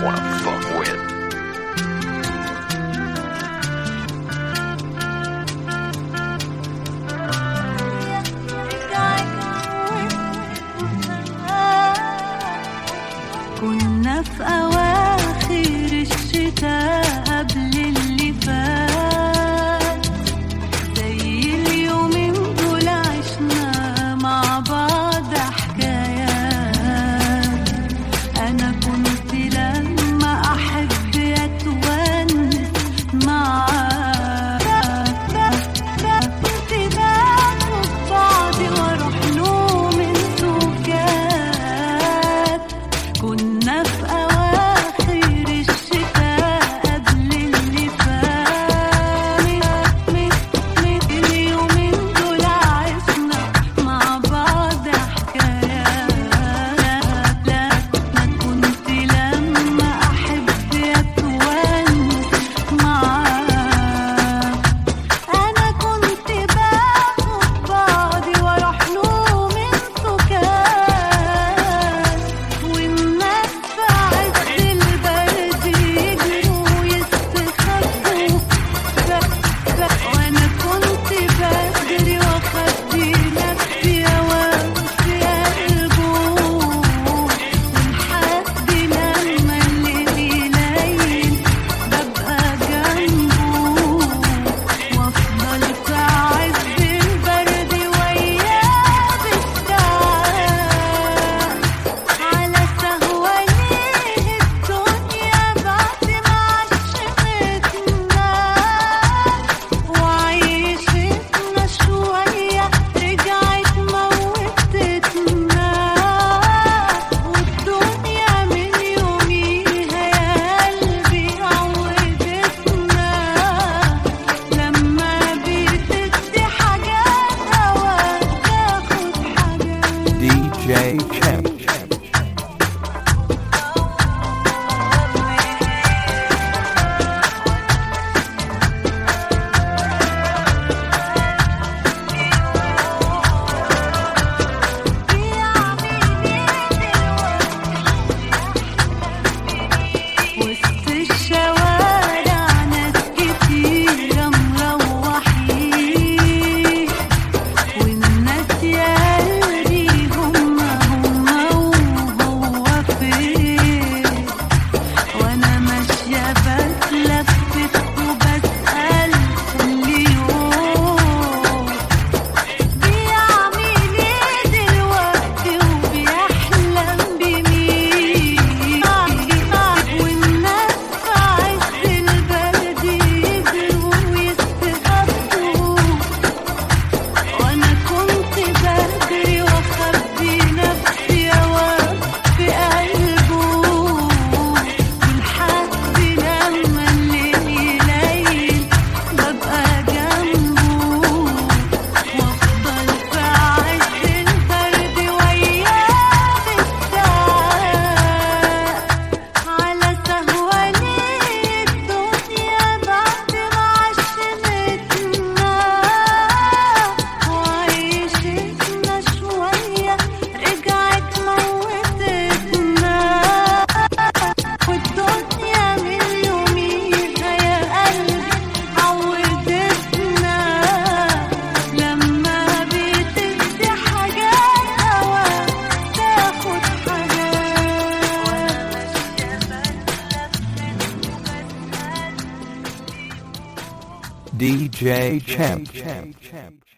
wanna fuck with. كنا في أواخر الشتاء قبل اللي فات زي اليومين دول عشنا مع بعض حكايات أنا كنت لما أحب أتونس معاك كنت باخد بعضي وأروح له من سكات كنا في أواخر الشتاء قبل اللي فات اليومين دول عشنا مع بعض حكايات ما كنت لما أحب أتونس معاك أنا كنت باخد بعضي وأروح له من سكات والناس في عز البرد يجروا ويستخبوا وأنا كنت بجري وأخبي نفسي أوام في قلبه ولحد لما الليل يليل ببقى جنبه وأفضل في عز البرد وياه بالساعات على سهوانيه الدنيا بعد ما عشمتنا وعيشتنا شوية رجعت موتتنا والدنيا من يوميها يا قلبي عودتنا لما بتدي حاجات هواك تاخد حاجات DJ Champ. وسط الشوارع ناس كتيرة مروحين والناس يا قلبي هما هما وهو فين وانا ماشية بتلفت وبسأل كل يوم بيعمل ايه دلوقتي وبيحلم بمين والناس في عز البرد يجروا ويستخبوا وانا كنت بجري واخبي نفسي اوام في قلبه ولحد لما الليل يليل ببقى جنبه وافضل في عز البرد وياه بالساعات على سهوانيه الدنيا بعد ما عشمتنا وعيشتنا شوية رجعت موتتنا والدنيا من يوميها يا قلبي عودتنا لما بتدي حاجات هواك تاخد حاجات DJ Champ.